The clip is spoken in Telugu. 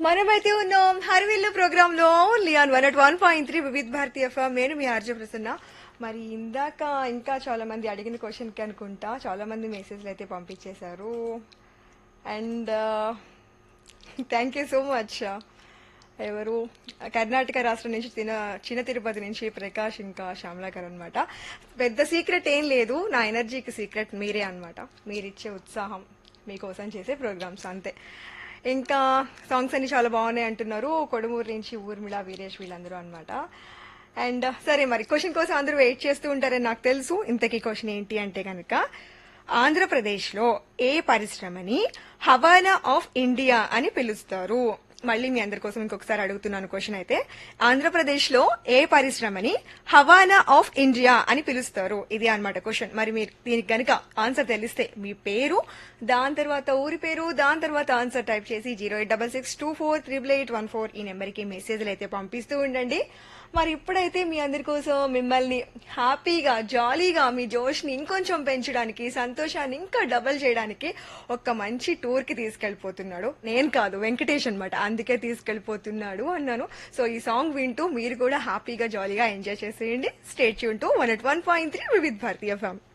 మనమైతే ఉన్నాం హర్విల్లు ప్రోగ్రామ్ లో లియాన్ one at one point three Vividh Bharati FM నేను మీ ఆర్జే ప్రసన్న మరి ఇందాక ఇంకా చాలా మంది అడిగిన క్వశ్చన్ కి అనుకుంటా చాలా మంది మెసేజ్లు అయితే పంపించేశారు and thank you so much ఎవరు కర్ణాటక రాష్ట్రం నుంచి తిన చిన్న తిరుపతి నుంచి ప్రకాష్ ఇంకా శ్యామలాకర్ అనమాట పెద్ద సీక్రెట్ ఏం లేదు నా ఎనర్జీకి సీక్రెట్ మీరే అనమాట మీరిచ్చే ఉత్సాహం మీకోసం చేసే ప్రోగ్రామ్స్ అంతే ఇంకా సాంగ్స్ అన్ని చాలా బాగున్నాయి అంటున్నారు కొడుమూరు నుంచి ఊర్మిళ వీరేష్ వీళ్ళందరూ అనమాట అండ్ సరే మరి క్వశ్చన్ కోసం అందరూ వెయిట్ చేస్తూ ఉంటారని నాకు తెలుసు ఇంతకీ క్వశ్చన్ ఏంటి అంటే కనుక ఆంధ్రప్రదేశ్లో ఏ పరిశ్రమని హవానా ఆఫ్ ఇండియా అని పిలుస్తారు మళ్ళీ మీ అందరి కోసం ఇంకొకసారి అడుగుతున్నాను క్వశ్చన్ అయితే ఆంధ్రప్రదేశ్ లో ఏ పరిశ్రమని హవానా ఆఫ్ ఇండియా అని పిలుస్తారు ఇది అన్నమాట క్వశ్చన్ మరి మీరు దీనికి గనుక ఆన్సర్ తెలిస్తే మీ పేరు దాని తర్వాత ఊరి పేరు దాని తర్వాత ఆన్సర్ టైప్ చేసి zero eight double six two four triple eight one four ఈ నెంబర్కి మెసేజ్లు అయితే పంపిస్తూ ఉండండి మరి ఇప్పుడైతే మీ అందరి కోసం మిమ్మల్ని హ్యాపీగా జాలీగా మీ జోష్ని ఇంకొంచెం పెంచడానికి సంతోషాన్ని ఇంకా డబల్ చేయడానికి ఒక మంచి టూర్ కి తీసుకెళ్లిపోతున్నాడు నేను కాదు వెంకటేష్ అనమాట అందుకే తీసుకెళ్లిపోతున్నాడు అన్నాను సో ఈ సాంగ్ వింటూ మీరు కూడా హ్యాపీగా జాలీగా ఎంజాయ్ చేసేయండి స్టేట్ యూన్ to one at one point three Vividh Bharati ఫ్యామ్